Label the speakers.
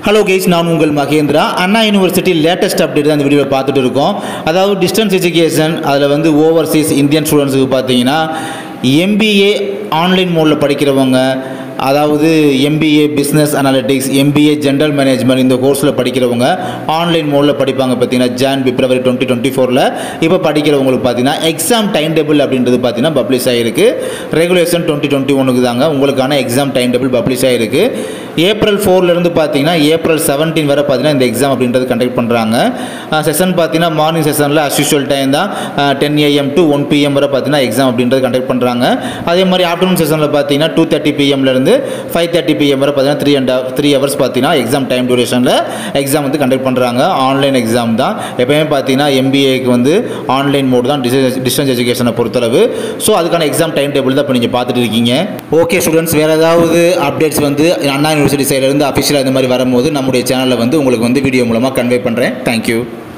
Speaker 1: hello guys நான் உங்கள் Mahendra Anna university latest update தான் இந்த வீடியோவில் பார்த்துட்டு இருக்கோம் அதாவது டிஸ்டன்ஸ் எஜுகேஷன் அதில் வந்து ஓவர்சீஸ் இந்தியன் ஸ்டூடெண்ட்ஸுக்கு பார்த்தீங்கன்னா எம்பிஏ ஆன்லைன் மோடில் படிக்கிறவங்க அதாவது MBA business analytics MBA general management இந்த கோர்ஸில் படிக்கிறவங்க ஆன்லைன் மோடில் படிப்பாங்க பார்த்தீங்கன்னா ஜான் பிப்ரவரி டுவெண்ட்டி டுவெண்ட்டி ஃபோரில் இப்போ படிக்கிறவங்களுக்கு பார்த்தீங்கன்னா எக்ஸாம் டைம் டேபிள் அப்படின்றது பார்த்தீங்கன்னா பப்ளிஷ் ஆகிருக்கு ரெகுலேஷன் டுவெண்ட்டி டுவெண்ட்டி ஒனுக்கு தாங்க உங்களுக்கான எக்ஸாம் டைம் டேபிள் பப்ளிஷ் ஆகிருக்கு ஏப்ரல் ஃபோர்லேருந்து பார்த்தீங்கன்னா ஏப்ரல் செவன்டீன் வரை பார்த்தீங்கன்னா இந்த எக்ஸாம் அப்படின்றது கண்டக்ட் பண்ணுறாங்க செஷன் பார்த்தீங்கன்னா மார்னிங் செஷனில் அஸ்யூஷுவல் டைம் தான் ten AM to one PM வரை பார்த்தீங்கன்னா எக்ஸாம் அப்படின்றது கண்டக்ட் பண்ணுறாங்க அதே மாதிரி ஆஃப்டர்நூன் செஷனில் பார்த்தீங்கன்னா டூ தேர்ட்டி பிஎம்லேருந்து ஃபைவ் தேர்ட்டி பிஎம் வரை பார்த்தீங்கன்னா த்ரீ அண்ட் த்ரீ ஹவர்ஸ் பார்த்தீங்கன்னா எக்ஸாம் டைம் டியூரேஷனில் எக்ஸாம் வந்து கண்டக்ட் பண்ணுறாங்க ஆன்லைன் எக்ஸாம் தான் எப்பயுமே பார்த்தீங்கன்னா எம்பிஏக்கு வந்து ஆன்லைன் மோட் தான் டிஸ்டன்ஸ் எஜுகேஷனை பொறுத்தளவு ஸோ அதுக்கான எக்ஸாம் டைம் டேபிள் தான் இப்போ நீங்கள் பார்த்துட்டு இருக்கீங்க ஓகே ஸ்டூடெண்ட்ஸ் வேறு ஏதாவது அப்டேட்ஸ் வந்து அண்ணா யூனிவர்சிட்டி சைட்லேருந்து அஃபிஷியலாக இந்த மாதிரி வரும்போது நம்முடைய சேனலில் வந்து உங்களுக்கு வந்து வீடியோ மூலமாக கன்வே பண்ணுறேன் தேங்க்யூ